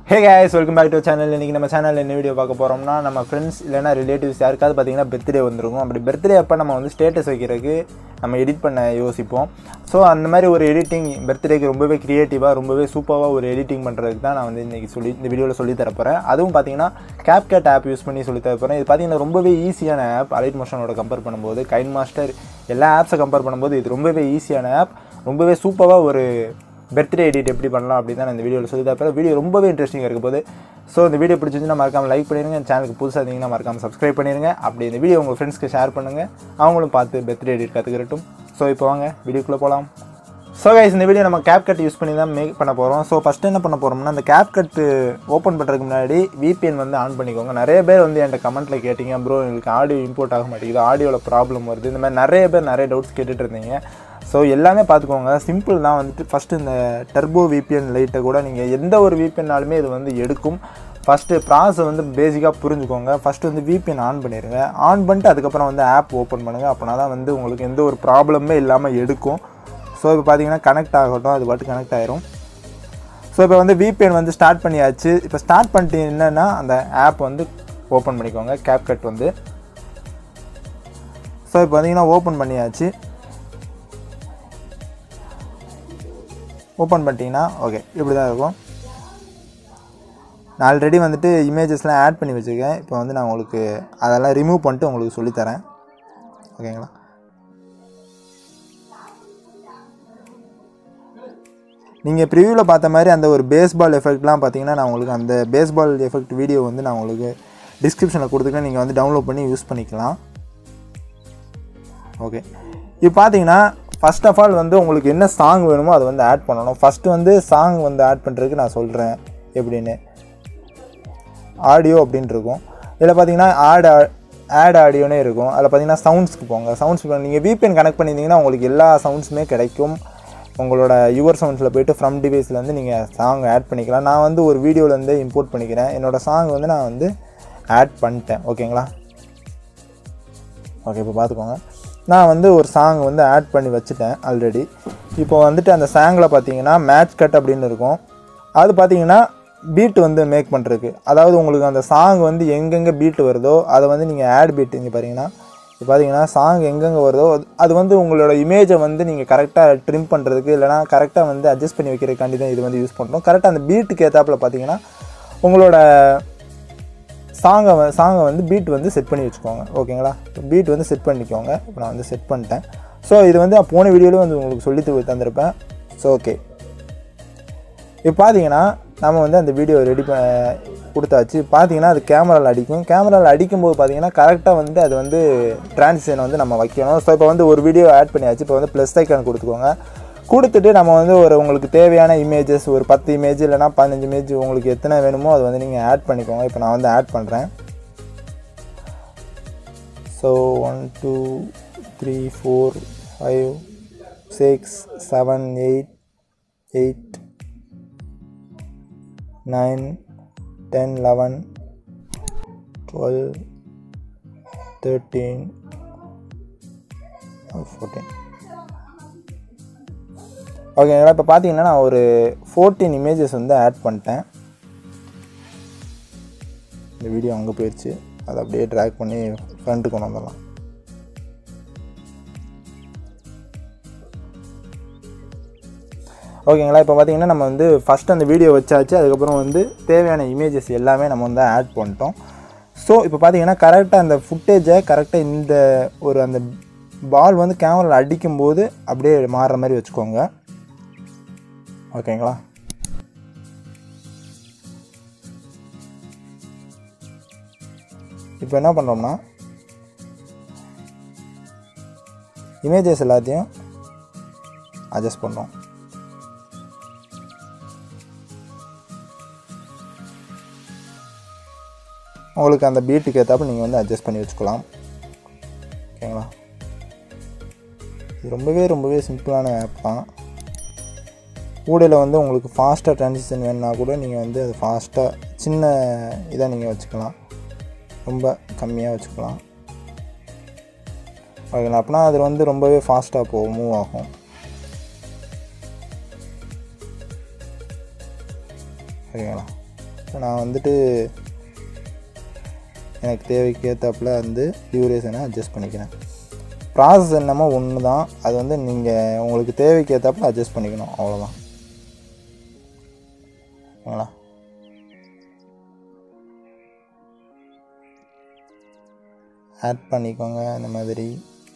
hey guys welcome back to channel இன்றைக்கி நம்ம சேனலில் என்ன வீடியோ பார்க்க போகிறோம்னா நம்ம ஃப்ரெண்ட்ஸ் இல்லைனா ரிலேட்டிவ்ஸ் யாருக்காவது பார்த்தீங்கன்னா பர்த்டே வந்துருக்கும் அப்படி பர்த்டே அப்போ நம்ம வந்து ஸ்டேட்டஸ் வைக்கிறதுக்கு நம்ம எடிட் பண்ண யோசிப்போம் ஸோ அந்த மாதிரி ஒரு எடிட்டிங் பர்த்டேக்கு ரொம்பவே க்ரியேட்டிவாக ரொம்பவே சூப்பராக ஒரு எடிட்டிங் பண்ணுறதுக்கு தான் நான் வந்து இன்றைக்கி சொல்லி இந்த வீடியோவில் சொல்லி தரப்போகிறேன் அதுவும் பார்த்தீங்கன்னா CapCut ஆப் யூஸ் பண்ணி சொல்லி தரப்போகிறேன் இது பார்த்தீங்கன்னா ரொம்பவே ஈஸியான ஆப் அலைட் மோஷனோட கம்பேர் பண்ணும்போது கைன் மாஸ்டர் எல்லா ஆப்ஸை கம்பேர் பண்ணும்போது இது ரொம்பவே ஈஸியான ஆப் ரொம்பவே சூப்பராக ஒரு பர்த்டே எடிட் எப்படி பண்ணலாம் அப்படின்னு தான் நான் இந்த வீடியோவில் சொல்லி தரப்போம் வீடியோ ரொம்பவே இன்ட்ரெஸ்டிங்காக இருக்க போது ஸோ இந்த வீடியோ பிடிச்சிருந்துச்சுன்னா மறக்காம லைக் பண்ணிடுங்க சேனலுக்கு புதுசாக இருந்தீங்கன்னா மறக்காம சப்ஸ்கிரைப் பண்ணிடுங்க அப்படி இந்த வீடியோ உங்கள் ஃப்ரெண்ட்ஸ்க்கு ஷேர் பண்ணுங்கள் அவங்களும் பார்த்து பர்த்டே எடிட் கற்றுக்கட்டும் ஸோ இப்போ வாங்க வீடியோக்குள்ளே போகலாம் ஸோ கைஸ் இந்த வீடியோ நம்ம CapCut யூஸ் பண்ணி தான் மேக் பண்ண போகிறோம் ஸோ ஃபஸ்ட்டு என்ன பண்ண போகிறோம்னா அந்த CapCut ஓப்பன் பண்ணுறதுக்கு முன்னாடி VPN வந்து ஆன் பண்ணிக்கோங்க நிறைய பேர் வந்து என்கிட்ட கமெண்ட்டில் கேட்டிங்க ப்ரோ எங்களுக்கு ஆடியோ இம்போர்ட் ஆக மாட்டேங்குது ஆடியோவில் ப்ராப்ளம் வருது இந்த மாதிரி நிறைய பேர் நிறைய டவுட்ஸ் கேட்டுட்டு இருந்தீங்க ஸோ எல்லாமே பார்த்துக்கோங்க சிம்பிள் தான் வந்துட்டு ஃபஸ்ட்டு இந்த டர்போ VPN லைட்டை கூட நீங்கள் எந்த ஒரு VPNனாலுமே இது வந்து எடுக்கும் ஃபஸ்ட்டு ப்ராசஸ் வந்து பேசிக்காக புரிஞ்சுக்கோங்க ஃபஸ்ட்டு வந்து VPN ஆன் பண்ணிடுங்க ஆன் பண்ணிட்டு அதுக்கப்புறம் வந்து ஆப் ஓப்பன் பண்ணுங்கள் அப்படின்னா தான் வந்து உங்களுக்கு எந்த ஒரு ப்ராப்ளமே இல்லாமல் எடுக்கும் ஸோ இப்போ பார்த்தீங்கன்னா கனெக்ட் ஆகட்டும் அது பாட்டு கனெக்ட் ஆயிரும் ஸோ இப்போ வந்து VPN வந்து ஸ்டார்ட் பண்ணியாச்சு இப்போ ஸ்டார்ட் பண்ணிட்டு என்னென்னா அந்த ஆப் வந்து ஓப்பன் பண்ணிக்கோங்க CapCut வந்து ஸோ இப்போ பார்த்தீங்கன்னா ஓப்பன் பண்ணியாச்சு ஓப்பன் பண்ணிட்டீங்கன்னா ஓகே இப்படி தான் இருக்கும் நான் ஆல்ரெடி வந்துட்டு இமேஜஸ்லாம் ஆட் பண்ணி வச்சுருக்கேன் இப்போ வந்து நான் உங்களுக்கு அதெல்லாம் ரிமூவ் பண்ணிட்டு உங்களுக்கு சொல்லித்தரேன் ஓகேங்களா நீங்கள் ப்ரிவியூவில் பார்த்த மாதிரி அந்த ஒரு பேஸ்பால் எஃபெக்ட்லாம் பார்த்தீங்கன்னா நான் உங்களுக்கு அந்த பேஸ்பால் எஃபெக்ட் வீடியோ வந்து நான் உங்களுக்கு டிஸ்கிரிப்ஷனில் கொடுத்துருக்கேன் நீங்கள் வந்து டவுன்லோட் பண்ணி யூஸ் பண்ணிக்கலாம் ஓகே இப்போ பார்த்தீங்கன்னா ஃபர்ஸ்ட் ஆஃப் ஆல் வந்து உங்களுக்கு என்ன சாங் வேணுமோ அதை வந்து ஆட் பண்ணணும் ஃபஸ்ட்டு வந்து சாங் வந்து ஆட் பண்ணுறதுக்கு நான் சொல்கிறேன் எப்படின்னு ஆடியோ அப்படின்னு இருக்கும் இதில் பார்த்தீங்கன்னா ஆட் ஆட் ஆடியோனே இருக்கும் அதில் பார்த்தீங்கன்னா சவுண்ட்ஸ்க்கு போங்க சவுண்ட்ஸ் நீங்கள் VPN கனெக்ட் பண்ணியிருந்தீங்கன்னா உங்களுக்கு எல்லா சவுண்ட்ஸுமே கிடைக்கும் உங்களோட யுவர் சவுண்ட்ஸில் போயிட்டு ஃப்ரம் டிவைஸ்லேருந்து நீங்கள் சாங் ஆட் பண்ணிக்கலாம் நான் வந்து ஒரு வீடியோலேருந்து இம்போர்ட் பண்ணிக்கிறேன் என்னோடய சாங் வந்து நான் வந்து ஆட் பண்ணிட்டேன் ஓகேங்களா ஓகே இப்போ பார்த்துக்கோங்க நான் வந்து ஒரு சாங் வந்து ஆட் பண்ணி வச்சுட்டேன் ஆல்ரெடி இப்போ வந்துட்டு அந்த சாங்கில் பார்த்தீங்கன்னா மேட்ச் கட் அப்படின்னு இருக்கும் அது பார்த்தீங்கன்னா பீட் வந்து மேக் பண்ணுறதுக்கு அதாவது உங்களுக்கு அந்த சாங் வந்து எங்கெங்கே பீட் வருதோ அதை வந்து நீங்கள் ஆட் பீட் இங்கே பார்த்தீங்கன்னா இப்போ பார்த்தீங்கன்னா சாங் எங்கெங்கே வருதோ அது- அது வந்து உங்களோட இமேஜை வந்து நீங்கள் கரெக்டாக ட்ரிம் பண்ணுறதுக்கு இல்லைனா கரெக்டாக வந்து அட்ஜஸ்ட் பண்ணி வைக்கிறதுக்காண்டி தான் இது வந்து யூஸ் பண்ணுறோம் கரெக்டாக அந்த பீட்டுக்கு ஏற்றாப்புல பார்த்தீங்கன்னா உங்களோட சாங்கை சாங்கை வந்து பீட் வந்து செட் பண்ணி வச்சுக்கோங்க ஓகேங்களா பீட் வந்து செட் பண்ணிக்கோங்க இப்போ நான் வந்து செட் பண்ணிட்டேன் ஸோ இது வந்து நான் போன வீடியோவில் வந்து உங்களுக்கு சொல்லி து- தந்திருப்பேன் ஸோ ஓகே இப்போ பார்த்தீங்கன்னா நம்ம வந்து அந்த வீடியோ ரெடி ப கொடுத்தாச்சு பார்த்தீங்கன்னா அது கேமராவில் அடிக்கும் கேமராவில் அடிக்கும்போது பார்த்தீங்கன்னா கரெக்டாக வந்து அது வந்து டிரான்சிஷனை வந்து நம்ம வைக்கணும் ஸோ இப்போ வந்து ஒரு வீடியோ ஆட் பண்ணியாச்சு இப்போ வந்து ப்ளஸ் ஐக்கான் கொடுத்துக்கோங்க கொடுத்துட்டு நம்ம வந்து ஒரு உங்களுக்கு தேவையான இமேஜஸ் ஒரு பத்து இமேஜ் இல்லைனா பதினஞ்சு இமேஜ் உங்களுக்கு எத்தனை வேணுமோ அது வந்து நீங்கள் ஆட் பண்ணிக்கோங்க இப்போ நான் வந்து ஆட் பண்ணுறேன் so one two three four five six seven eight eight nine ten eleven twelve thirteen fourteen ஓகேங்களா இப்போ பார்த்தீங்கன்னா நான் ஒரு ஃபோர்டீன் இமேஜஸ் வந்து ஆட் பண்ணிட்டேன் இந்த வீடியோ அங்கே போயிடுச்சு அதை அப்படியே ட்ராக் பண்ணி ஃப்ரண்ட்டுக்கு கொண்டு வந்துடலாம் ஓகேங்களா இப்போ பார்த்தீங்கன்னா நம்ம வந்து ஃபஸ்ட் அந்த வீடியோ வச்சாச்சு அதுக்கப்புறம் வந்து தேவையான இமேஜஸ் எல்லாமே நம்ம வந்து ஆட் பண்ணிட்டோம் ஸோ இப்போ பார்த்தீங்கன்னா கரெக்டாக அந்த ஃபுட்டேஜை கரெக்டாக இந்த ஒரு அந்த பால் வந்து கேமராவில் அடிக்கும்போது அப்படியே மாறுற மாதிரி வச்சுக்கோங்க ஓகேங்களா இப்போ என்ன பண்ணுறோம்னா இமேஜஸ் எல்லாத்தையும் அட்ஜஸ்ட் பண்ணுறோம் உங்களுக்கு அந்த பீட்டுக்கு ஏற்றாப்புல நீங்கள் வந்து அட்ஜஸ்ட் பண்ணி வச்சுக்கலாம் ஓகேங்களா இது ரொம்பவே ரொம்பவே சிம்பிளான ஆப் தான் ஊடையில் வந்து உங்களுக்கு ஃபாஸ்ட்டாக ட்ரான்சிஷன் வேணும்னா கூட நீங்கள் வந்து அது ஃபாஸ்ட்டாக சின்ன இதாக நீங்கள் வச்சுக்கலாம் ரொம்ப கம்மியாக வச்சுக்கலாம் ஓகேங்களா அப்படின்னா அது வந்து ரொம்பவே ஃபாஸ்ட்டாக போ மூவ் ஆகும் ஓகேங்களா ஸோ நான் வந்துட்டு எனக்கு தேவைக்கு ஏற்றாப்புல வந்து டியூரேஷனை அட்ஜஸ்ட் பண்ணிக்கிறேன் ப்ராசஸ் என்னமோ ஒன்று தான் அது வந்து நீங்கள் உங்களுக்கு தேவைக்கு ஏற்றாப்புல அட்ஜஸ்ட் பண்ணிக்கணும் அவ்வளோதான் ஓகேங்களா ஆட் பண்ணிக்கோங்க இந்த மாதிரி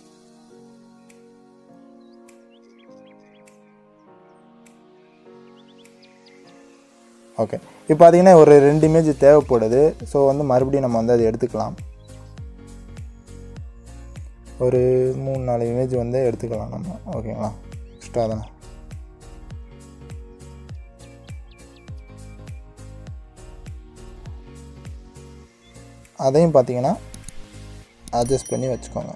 ஓகே இப்போ பார்த்தீங்கன்னா ஒரு ரெண்டு இமேஜ் தேவைப்படுது ஸோ வந்து மறுபடியும் நம்ம வந்து அதை எடுத்துக்கலாம் ஒரு மூணு நாலு இமேஜ் வந்து எடுத்துக்கலாம் நம்ம ஓகேங்களா எக்ஸ்ட்ரா தானே அதையும் பார்த்தீங்கன்னா அட்ஜஸ்ட் பண்ணி வச்சுக்கோங்க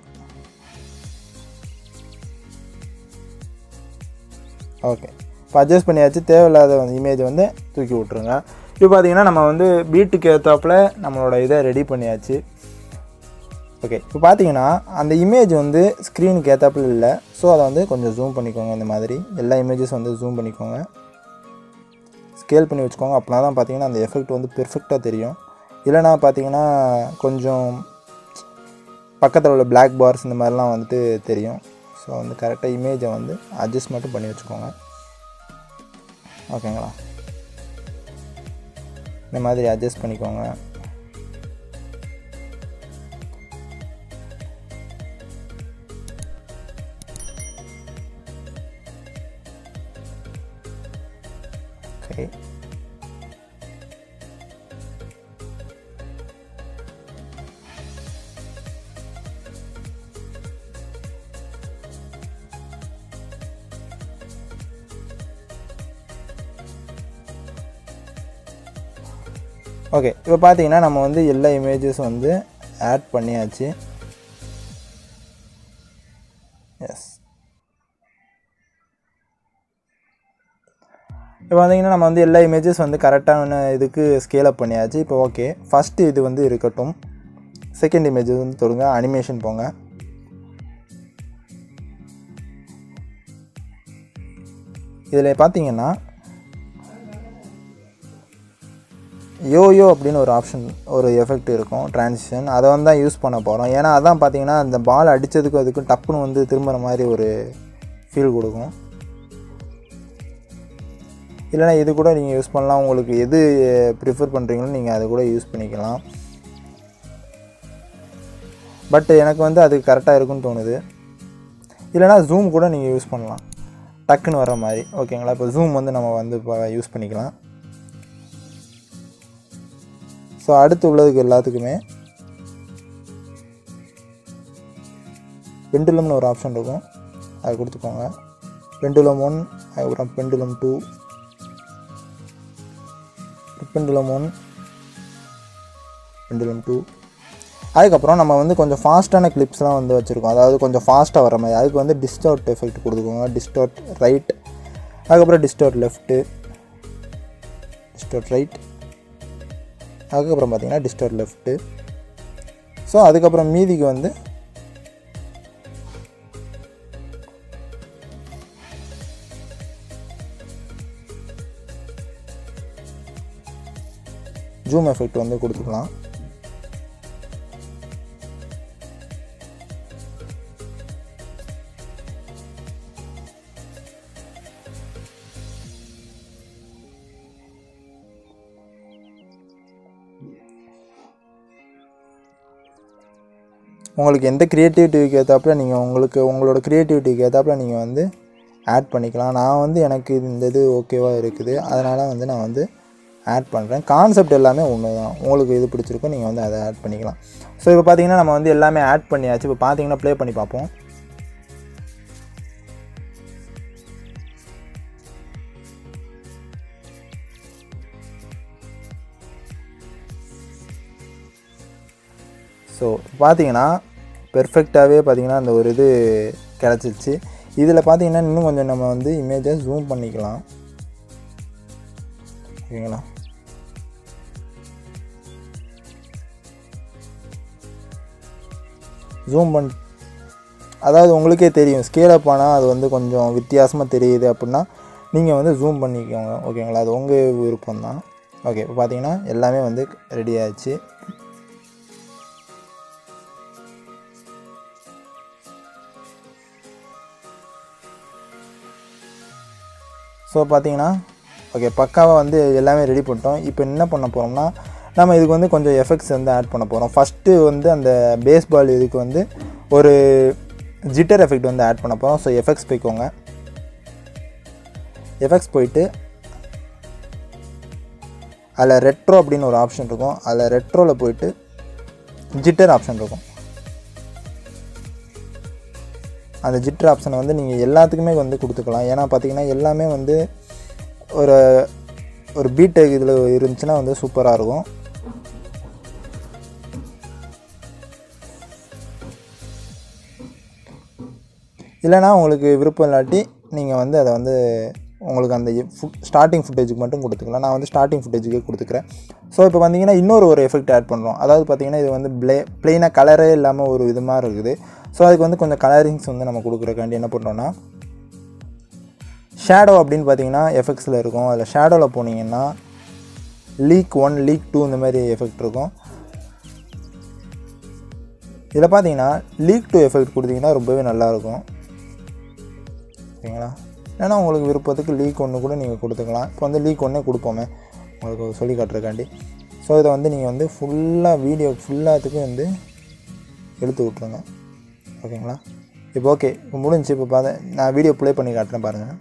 ஓகே இப்போ அட்ஜஸ்ட் பண்ணியாச்சு தேவையில்லாத இமேஜை வந்து தூக்கி விட்ருங்க இப்போ பார்த்தீங்கன்னா நம்ம வந்து பீட்டுக்கு ஏற்றாப்புல நம்மளோட இதை ரெடி பண்ணியாச்சு ஓகே இப்போ பார்த்தீங்கன்னா அந்த இமேஜ் வந்து ஸ்க்ரீனுக்கு ஏற்றாப்புல இல்லை ஸோ அதை வந்து கொஞ்சம் ஜூம் பண்ணிக்கோங்க இந்த மாதிரி எல்லா இமேஜஸ் வந்து ஜூம் பண்ணிக்கோங்க ஸ்கேல் பண்ணி வச்சுக்கோங்க அப்படின்னா தான் பார்த்தீங்கன்னா அந்த எஃபெக்ட் வந்து பெர்ஃபெக்டாக தெரியும் இல்லைனா பார்த்தீங்கன்னா கொஞ்சம் பக்கத்தில் உள்ள பிளாக் பார்ஸ் இந்த மாதிரிலாம் வந்துட்டு தெரியும் ஸோ வந்து கரெக்டாக இமேஜை வந்து அட்ஜஸ்ட் மட்டும் பண்ணி வச்சுக்கோங்க ஓகேங்களா இந்த மாதிரி அட்ஜஸ்ட் பண்ணிக்கோங்க ஓகே ஓகே இப்போ பார்த்தீங்கன்னா நம்ம வந்து எல்லா இமேஜஸும் வந்து ஆட் பண்ணியாச்சு எஸ் இப்போ பார்த்தீங்கன்னா நம்ம வந்து எல்லா இமேஜஸ் வந்து கரெக்டான இதுக்கு ஸ்கேல் அப் பண்ணியாச்சு இப்போ ஓகே ஃபஸ்ட்டு இது வந்து இருக்கட்டும் செகண்ட் இமேஜ் வந்து தொடுங்க அனிமேஷன் போங்க இதில் பார்த்தீங்கன்னா யோயோ அப்படின்னு ஒரு ஆப்ஷன் ஒரு எஃபெக்ட் இருக்கும் டிரான்சிஷன் அதை வந்து தான் யூஸ் பண்ண போகிறோம் ஏன்னா அதான் பார்த்தீங்கன்னா அந்த பால் அடித்ததுக்கும் அதுக்கும் டப்புன்னு வந்து திரும்புகிற மாதிரி ஒரு ஃபீல் கொடுக்கும் இல்லைனா இது கூட நீங்கள் யூஸ் பண்ணலாம் உங்களுக்கு எது ப்ரிஃபர் பண்ணுறீங்களோ நீங்கள் அதை கூட யூஸ் பண்ணிக்கலாம் பட் எனக்கு வந்து அது கரெக்டாக இருக்குன்னு தோணுது இல்லைனா ஜூம் கூட நீங்கள் யூஸ் பண்ணலாம் டக்குன்னு வர மாதிரி ஓகேங்களா இப்போ ஜூம் வந்து நம்ம வந்து இப்போ யூஸ் பண்ணிக்கலாம் ஸோ அடுத்து உள்ளதுக்கு எல்லாத்துக்குமே பெண்டுலம்னு ஒரு ஆப்ஷன் இருக்கும் அதை கொடுத்துக்கோங்க பெண்டுலம் ஒன் அதுக்கப்புறம் pendulum two pendulum one pendulum two அதுக்கப்புறம் நம்ம வந்து கொஞ்சம் ஃபாஸ்ட்டான கிளிப்ஸ்லாம் வந்து வச்சுருக்கோம் அதாவது கொஞ்சம் ஃபாஸ்ட்டாக வர மாதிரி அதுக்கு வந்து டிஸ்டர்ட் எஃபெக்ட் கொடுத்துக்கோங்க டிஸ்டர்ட் ரைட் அதுக்கப்புறம் டிஸ்டர்ட் லெஃப்ட்டு டிஸ்டர்ட் ரைட் அதுக்கப்புறம் பார்த்தீங்கன்னா டிஸ்டர்ட் லெஃப்ட்டு ஸோ அதுக்கப்புறம் மீதிக்கு வந்து ஜூம் எஃபெக்ட் வந்து கொடுத்துக்கலாம் உங்களுக்கு எந்த க்ரியேட்டிவிட்டிக்கு ஏற்றாப்புல நீங்கள் உங்களுக்கு உங்களோட க்ரியேட்டிவிட்டிக்கு ஏற்றாப்புல நீங்கள் வந்து ஆட் பண்ணிக்கலாம் நான் வந்து எனக்கு இந்த இது ஓகேவாக இருக்குது அதனால் வந்து நான் வந்து ஆட் பண்ணுறேன் கான்செப்ட் எல்லாமே ஒன்று தான் உங்களுக்கு இது பிடிச்சிருக்கோ நீங்கள் வந்து அதை ஆட் பண்ணிக்கலாம் ஸோ இப்போ பார்த்தீங்கன்னா நம்ம வந்து எல்லாமே ஆட் பண்ணியாச்சு இப்போ பார்த்தீங்கன்னா ப்ளே பண்ணி பார்ப்போம் ஸோ பார்த்தீங்கன்னா பெர்ஃபெக்டாகவே பார்த்தீங்கன்னா அந்த ஒரு இது கிடச்சிருச்சு இதில் பார்த்தீங்கன்னா இன்னும் கொஞ்சம் நம்ம வந்து இமேஜை ஜூம் பண்ணிக்கலாம் ஓகேங்களா ஜூம் பண் அதாவது உங்களுக்கே தெரியும் ஸ்கேல் அப் ஆனால் அது வந்து கொஞ்சம் வித்தியாசமாக தெரியுது அப்படின்னா நீங்கள் வந்து ஜூம் பண்ணிக்கோங்க ஓகேங்களா அது உங்கள் விருப்பம் தான் ஓகே இப்போ பார்த்தீங்கன்னா எல்லாமே வந்து ரெடி ஆயிடுச்சு ஸோ பார்த்தீங்கன்னா ஓகே பக்காவாக வந்து எல்லாமே ரெடி பண்ணிட்டோம் இப்போ என்ன பண்ண போகிறோம்னா நம்ம இதுக்கு வந்து கொஞ்சம் எஃபெக்ட்ஸ் வந்து ஆட் பண்ண போகிறோம் ஃபஸ்ட்டு வந்து அந்த பேஸ்பால் இதுக்கு வந்து ஒரு ஜிட்டர் எஃபெக்ட் வந்து ஆட் பண்ண போகிறோம் ஸோ எஃபெக்ட்ஸ் போய்க்கோங்க எஃபெக்ட்ஸ் போயிட்டு அதில் ரெட்ரோ அப்படின்னு ஒரு ஆப்ஷன் இருக்கும் அதில் ரெட்ரோவில் போயிட்டு ஜிட்டர் ஆப்ஷன் இருக்கும் அந்த ஜிட்டர் ஆப்ஷனை வந்து நீங்கள் எல்லாத்துக்குமே வந்து கொடுத்துக்கலாம் ஏன்னா பார்த்தீங்கன்னா எல்லாமே வந்து ஒரு ஒரு பீடெக் இதில் இருந்துச்சுன்னா வந்து சூப்பராக இருக்கும் இல்லைனா உங்களுக்கு விருப்பம் இல்லாட்டி நீங்கள் வந்து அதை வந்து உங்களுக்கு அந்த ஸ்டார்டிங் ஃபுட்டேஜுக்கு மட்டும் கொடுத்துக்கலாம் நான் வந்து ஸ்டார்டிங் ஃபுட்டேஜுக்கே கொடுத்துக்கிறேன் ஸோ இப்போ பார்த்தீங்கன்னா இன்னொரு ஒரு எஃபெக்ட் ஆட் பண்ணுறோம் அதாவது பார்த்தீங்கன்னா இது வந்து ப்ளே ப்ளெயினாக கலரே இல்லாமல் ஒரு விதமாக இருக்குது ஸோ அதுக்கு வந்து கொஞ்சம் கலரிங்ஸ் வந்து நம்ம கொடுக்குறக்காண்டி என்ன பண்ணுறோன்னா ஷேடோ அப்படின்னு பார்த்தீங்கன்னா எஃபெக்ட்ஸில் இருக்கும் அதில் ஷேடோவில் போனீங்கன்னா லீக் ஒன் லீக் டூ இந்த மாதிரி எஃபெக்ட் இருக்கும் இதில் பார்த்தீங்கன்னா லீக் டூ எஃபெக்ட் கொடுத்தீங்கன்னா ரொம்பவே நல்லாயிருக்கும் ஓகேங்களா ஏன்னா உங்களுக்கு விருப்பத்துக்கு லீக் ஒன்று கூட நீங்கள் கொடுத்துக்கலாம் இப்போ வந்து லீக் ஒன்றே கொடுப்போமே உங்களுக்கு சொல்லி காட்டுறக்காண்டி ஸோ இதை வந்து நீங்கள் வந்து ஃபுல்லாக வீடியோ ஃபுல்லாத்துக்கும் வந்து எடுத்து விட்ருங்க ஓகேங்களா இப்போ ஓகே இப்போ முடிஞ்சு இப்போ பார்த்து நான் வீடியோ ப்ளே பண்ணி காட்டுறேன் பாருங்கள்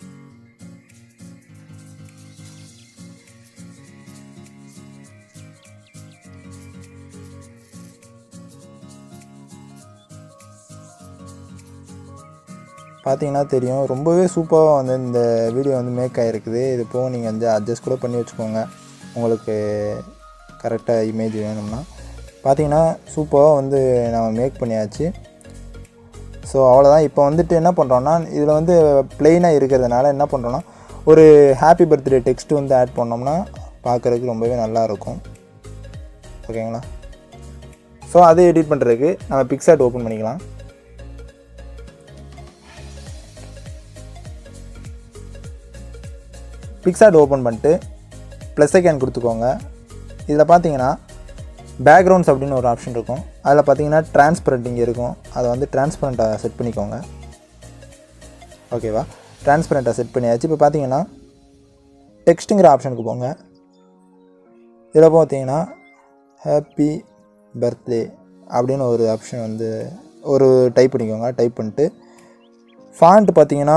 பார்த்தீங்கன்னா தெரியும் ரொம்பவே சூப்பராக வந்து இந்த வீடியோ வந்து மேக் ஆகிருக்குது இது போக நீங்கள் வந்து அட்ஜஸ்ட் கூட பண்ணி வச்சுக்கோங்க உங்களுக்கு கரெக்டாக இமேஜ் வேணும்னா பார்த்தீங்கன்னா சூப்பராக வந்து நம்ம மேக் பண்ணியாச்சு ஸோ அவ்வளோதான் இப்போ வந்துட்டு என்ன பண்ணுறோன்னா இதில் வந்து ப்ளெயினாக இருக்கிறதுனால என்ன பண்ணுறோன்னா ஒரு ஹாப்பி பர்த்டே டெக்ஸ்ட் வந்து ஆட் பண்ணோம்னா பார்க்குறதுக்கு ரொம்பவே நல்லாயிருக்கும் ஓகேங்களா ஸோ அதை எடிட் பண்ணுறதுக்கு நம்ம பிக்சாட் ஓப்பன் பண்ணிக்கலாம் பிக்சாட் ஓப்பன் பண்ணிட்டு ப்ளஸ் ஐக்கான் கொடுத்துக்கோங்க இதில் பார்த்தீங்கன்னா பேக்ரவுண்ட்ஸ் அப்படின்னு ஒரு ஆப்ஷன் இருக்கும் அதில் பார்த்தீங்கன்னா டிரான்ஸ்பரண்ட் இங்கே இருக்கும் அதை வந்து டிரான்ஸ்பரண்ட்டாக செட் பண்ணிக்கோங்க ஓகேவா டிரான்ஸ்பரண்ட்டாக செட் பண்ணியாச்சு இப்போ பார்த்தீங்கன்னா டெக்ஸ்ட்டுங்கிற ஆப்ஷனுக்கு போங்க இதில் பார்த்தீங்கன்னா ஹாப்பி பர்த்டே அப்படின்னு ஒரு ஆப்ஷன் வந்து ஒரு டைப் பண்ணிக்கோங்க டைப் பண்ணிட்டு ஃபாண்ட் பார்த்தீங்கன்னா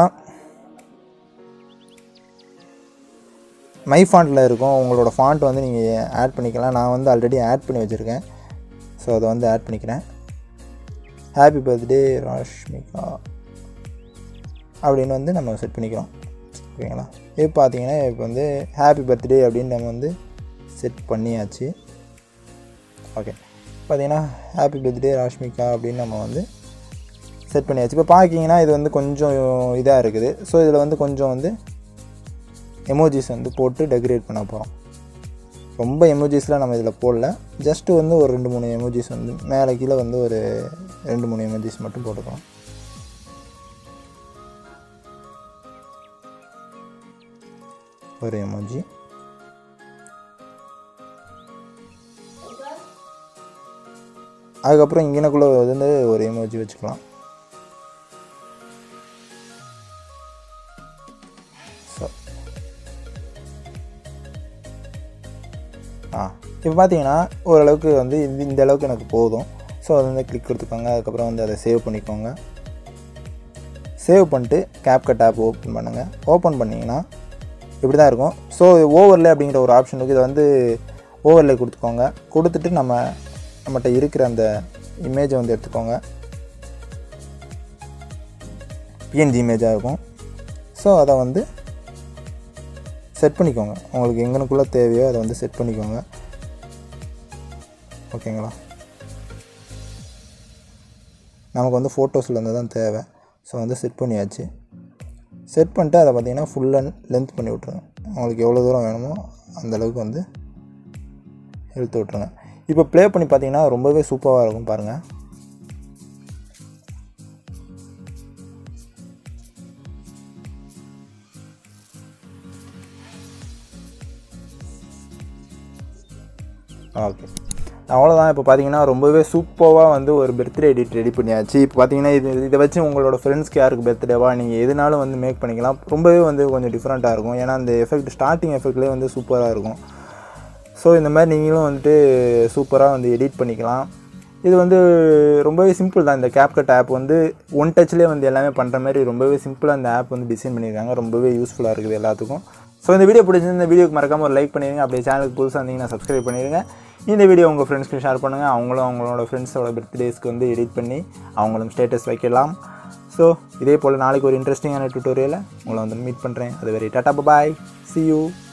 மை ஃபாண்ட்டில் இருக்கும் உங்களோட ஃபாண்ட் வந்து நீங்கள் ஆட் பண்ணிக்கலாம் நான் வந்து ஆல்ரெடி ஆட் பண்ணி வச்சுருக்கேன் ஸோ அதை வந்து ஆட் பண்ணிக்கிறேன் ஹாப்பி பர்த்டே ராஷ்மிகா அப்படின்னு வந்து நம்ம செட் பண்ணிக்கிறோம் ஓகேங்களா இப்போ பார்த்தீங்கன்னா இப்போ வந்து ஹாப்பி பர்த்டே அப்படின்னு நம்ம வந்து செட் பண்ணியாச்சு ஓகே பார்த்தீங்கன்னா ஹாப்பி பர்த்டே ராஷ்மிகா அப்படின்னு நம்ம வந்து செட் பண்ணியாச்சு இப்போ பார்க்கிங்கன்னா இது வந்து கொஞ்சம் இதாக இருக்குது ஸோ இதில் வந்து கொஞ்சம் வந்து எமோஜிஸ் வந்து போட்டு டெக்கரேட் பண்ண போகிறோம் ரொம்ப எமோஜிஸ்லாம் நம்ம இதில் போடல ஜஸ்ட்டு வந்து ஒரு ரெண்டு மூணு எமோஜிஸ் வந்து மேலே கீழே வந்து ஒரு ரெண்டு மூணு எமோஜிஸ் மட்டும் போட்டுக்கலாம் ஒரு எமோஜி அதுக்கப்புறம் இங்கனக்குள்ளே வந்து ஒரு எமோஜி வச்சுக்கலாம் ஸோ ஆ இப்போ பார்த்தீங்கன்னா ஓரளவுக்கு வந்து இந்த இந்த அளவுக்கு எனக்கு போதும் ஸோ அது வந்து கிளிக் கொடுத்துக்கோங்க அதுக்கப்புறம் வந்து அதை சேவ் பண்ணிக்கோங்க சேவ் பண்ணிட்டு கேப்கட் ஆப் ஓப்பன் பண்ணுங்கள் ஓப்பன் பண்ணிங்கன்னா இப்படி தான் இருக்கும் ஸோ ஓவர்லே அப்படிங்கிற ஒரு ஆப்ஷன் இருக்குது இதை வந்து ஓவர்லே கொடுத்துக்கோங்க கொடுத்துட்டு நம்ம நம்மகிட்ட இருக்கிற அந்த இமேஜை வந்து எடுத்துக்கோங்க பிஎன்ஜி இமேஜாக இருக்கும் ஸோ அதை வந்து செட் பண்ணிக்கோங்க உங்களுக்கு எங்கனுக்குள்ளே தேவையோ அதை வந்து செட் பண்ணிக்கோங்க ஓகேங்களா நமக்கு வந்து ஃபோட்டோஸில் இருந்து தான் தேவை ஸோ வந்து செட் பண்ணியாச்சு செட் பண்ணிட்டு அதை பார்த்தீங்கன்னா ஃபுல் அண்ட் லென்த் பண்ணி விட்ருங்க உங்களுக்கு எவ்வளோ தூரம் வேணுமோ அந்த அளவுக்கு வந்து இழுத்து விட்ருங்க இப்போ ப்ளே பண்ணி பார்த்தீங்கன்னா ரொம்பவே சூப்பராக இருக்கும் பாருங்கள் ஓகே அவ்வளோதான் இப்போ பார்த்தீங்கன்னா ரொம்பவே சூப்பராக வந்து ஒரு பர்த்டே எடிட் ரெடி பண்ணியாச்சு இப்போ பார்த்தீங்கன்னா இது இதை வச்சு உங்களோட ஃப்ரெண்ட்ஸ்க்கு யாருக்கு பர்த்டேவா நீங்கள் எதுனாலும் வந்து மேக் பண்ணிக்கலாம் ரொம்பவே வந்து கொஞ்சம் டிஃப்ரெண்ட்டாக இருக்கும் ஏன்னா அந்த எஃபெக்ட் ஸ்டார்டிங் எஃபெக்ட்லேயே வந்து சூப்பராக இருக்கும் ஸோ இந்த மாதிரி நீங்களும் வந்துட்டு சூப்பராக வந்து எடிட் பண்ணிக்கலாம் இது வந்து ரொம்பவே சிம்பிள் தான் இந்த CapCut ஆப் வந்து ஒன் டச்லேயே வந்து எல்லாமே பண்ணுற மாதிரி ரொம்பவே சிம்பிளாக இந்த ஆப் வந்து டிசைன் பண்ணியிருக்காங்க ரொம்பவே யூஸ்ஃபுல்லாக இருக்குது எல்லாத்துக்கும் ஸோ இந்த வீடியோ பிடிச்சிருந்த இந்த வீடியோக்கு மறக்காம ஒரு லைக் பண்ணிடுங்க அப்படியே சேனலுக்கு புதுசாக இருந்தீங்கன்னா சப்ஸ்கிரைப் பண்ணிடுங்க இந்த வீடியோ உங்கள் ஃப்ரெண்ட்ஸ்க்கு ஷேர் பண்ணுங்கள் அவங்களும் அவங்களோட ஃப்ரெண்ட்ஸோட பர்த்டேஸ்க்கு வந்து எடிட் பண்ணி அவங்களும் ஸ்டேட்டஸ் வைக்கலாம் ஸோ இதே போல் நாளைக்கு ஒரு இன்ட்ரெஸ்டிங்கான டுட்டோரியலை உங்களை வந்து மீட் பண்ணுறேன் அது வரை டாட்டா பாய் see you